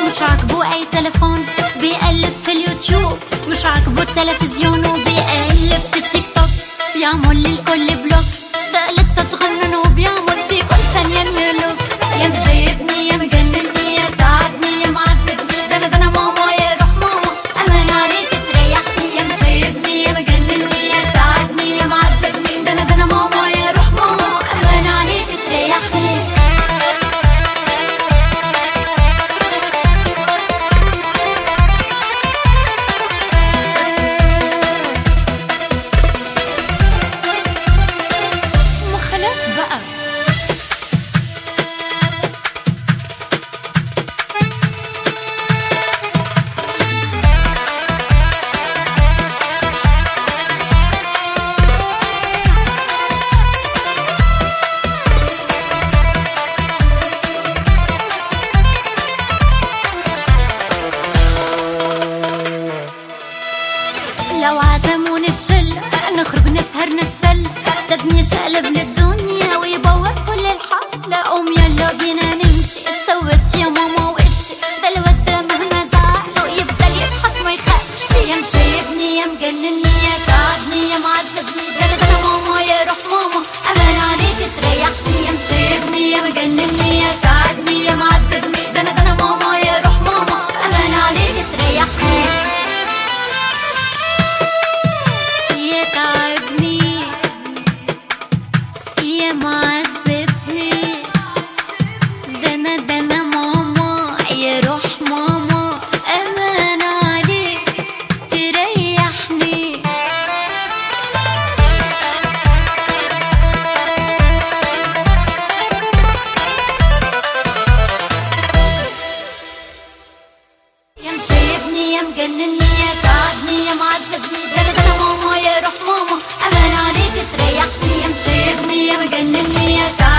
مش عاجبه اي تليفون بيقلب في اليوتيوب مش عاجبه التلفزيون وبيقلب في التيك توك بيعمل للكل بلوك ده لسه صغنن وبيعمل في كل ثانية ملوك يا مجيبني يا مجنني يا تعبني يا معذبني ده انا ده انا ماما يا روح ماما امان عليك تريحني يا مجيبني يا مجنني يا تعبني يا معذبني ده انا ده انا ماما يا روح ماما امان عليك تريحني ما خلاص بقى لو عزموني الشلة نخرج نسهر نتسلى تبني شقلب للدنيا ويبوظ كل الحفلة قوم يلا بينا نمشي سوت يا ماما وشي ده الواد ده مهما زعله يفضل يضحك ما يخافش يا مشيبني يا مجنني يا تعبني يا معذبني ده أنا- ده انا ماما يا روح ماما امان عليك تريحني يا مشيبني يا مجنني يا تعبني يا معذبني ده انا ده انا ماما يا روح ماما امان عليك تريحني يتعبني يا معذبني ده انا ده انا ماما يا روح ماما امان عليك تريحني يا مشيبني يا مجنني يا تعبني يا معذبني ده انا ده انا ماما يا روح ماما امان عليك تريحني يا مشيبني يا مجنني يا تعبني